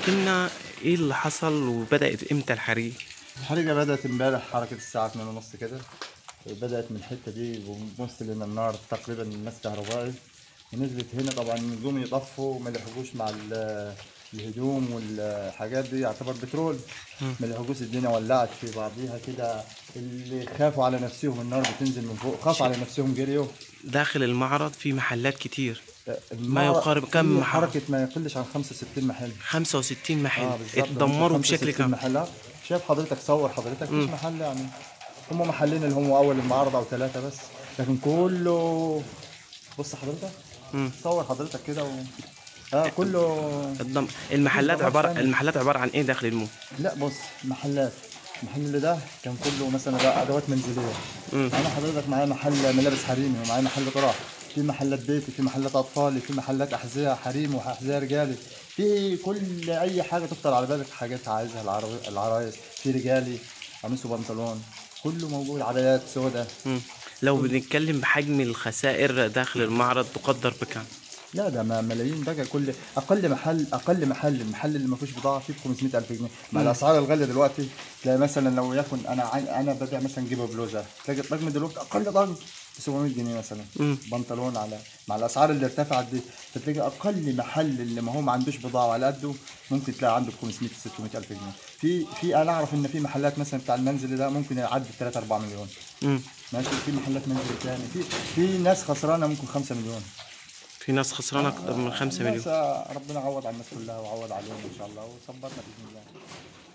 احكي لنا ايه اللي حصل وبدأت امتى الحريق الحريقة بدأت امبارح حركة الساعة 2 ونص كده بدأت من الحتة دي ووصل لنا النار تقريبا الناس كهربائي ونزلت هنا طبعا نجوم يطفوا ما لحقوش مع ال- الهدوم والحاجات دي يعتبر بترول ما لحقوش الدنيا ولعت في بعضيها كده اللي خافوا على نفسهم النار بتنزل من فوق خافوا على نفسهم جريوا داخل المعرض في محلات كتير المعرض يقارب كم فيه محل؟ حركة ما يقلش عن 65 محل 65 محل اه بالظبط اتدمروا 65 بشكل كامل محلات شايف حضرتك صور حضرتك مش محل يعني هم محلين اللي هم اول المعرض او ثلاثه بس لكن كله بص حضرتك مم. صور حضرتك كده و... اه كله الدم... المحلات دمار عبارة كامل. المحلات عبارة عن ايه داخل المول لا بص محلات المحل اللي ده كان كله مثلا ده ادوات منزليه مم. انا حضرتك معايا محل ملابس حريمي ومعايا محل قراء في محلات بيتي في محلات اطفالي في محلات احذيه حريم واحذيه رجالي في كل اي حاجه تخطر على بالك حاجات عايزها العر- العرايس في رجالي قميص وبنطلون كله موجود عبايات سوداء مم. لو بنتكلم بحجم الخسائر داخل المعرض تقدر بكام لا ده ما ملايين بقى كل اقل محل اقل محل المحل اللي ما فيهوش بضاعه فيه ب 500000 جنيه مع الاسعار الغاليه دلوقتي تلاقي مثلا لو يكن انا عن- انا بدأ مثلا اجيب بلوزه تلاقي الطقم دلوقتي اقل طقم ب 700 جنيه مثلا مم. بنطلون على مع الاسعار اللي ارتفعت دي فتلاقي اقل محل اللي ما هو ما عندوش بضاعه على قده ممكن تلاقي عنده ب 500 600 الف جنيه في في انا اعرف ان في محلات مثلا بتاع المنزل ده ممكن يعدي 3 4 مليون مم. ماشي في محلات منزل تاني في في ناس خسرانه ممكن 5 مليون في ناس خسرانة أكتر من 5 مليون الناس ربنا عوض على الناس كلها وعوض عليهم ان شاء الله وصبرنا باذن الله